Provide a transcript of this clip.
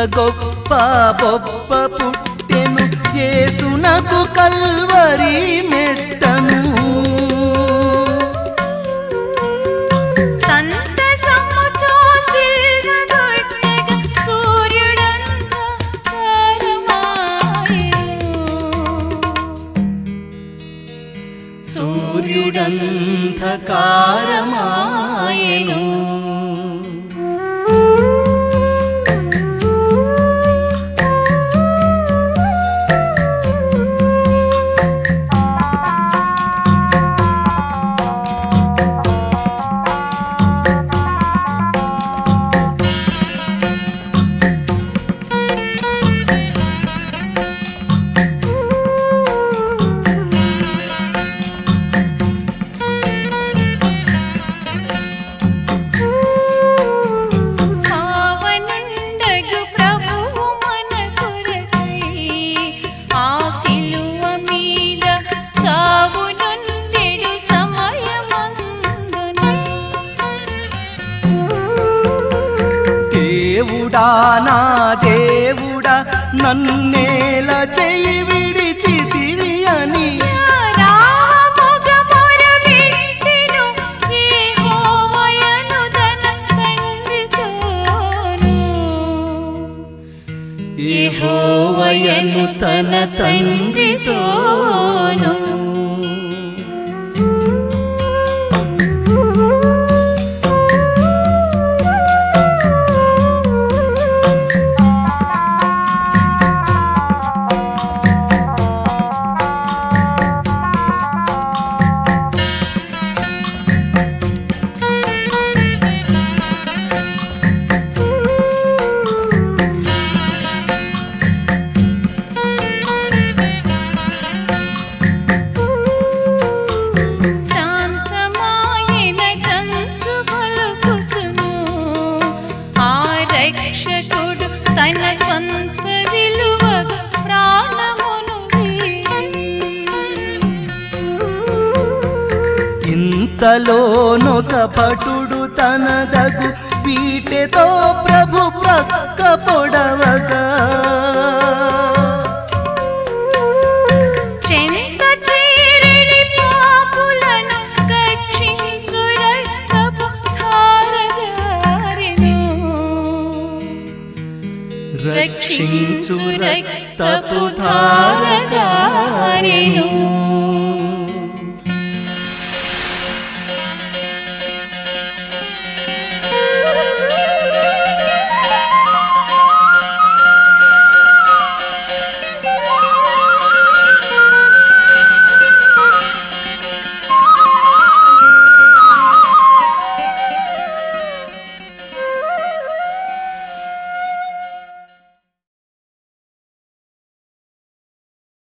గొప్ప బొప్ప పుట్టెను యేసునకు కల్వరి మెట్టను సంతసముతో సిల్వగొట్టెగ సూర్యుడంతా తారమాయెను. సూర్యుడంధకారమాయెను పావనుండగు ప్రభువు మన కొరకై ఆ సిలువ మీద చావునొందెడు సమయమందున దేవుడా నా దేవుడా నన్నేల చెయ్యి విడిచితివి అని రామముగముర విట్టెను యెహోవయను తన తండ్రితోను. యెహోవయను తన తండ్రితోను శాంతమాయన కంచు పలుకుచును. ఆ రక్షకుడు తన స్వంత విలువగా ప్రాణమును వీడి. ఇంతలోనొక భటుడు తనదగు పీటెతో ప్రభు ప్రక్క పొడవగా చెంత చేరిడి పాపులను రక్షించు రక్తపు ధారగారెను. రక్షించు రక్తపు ధార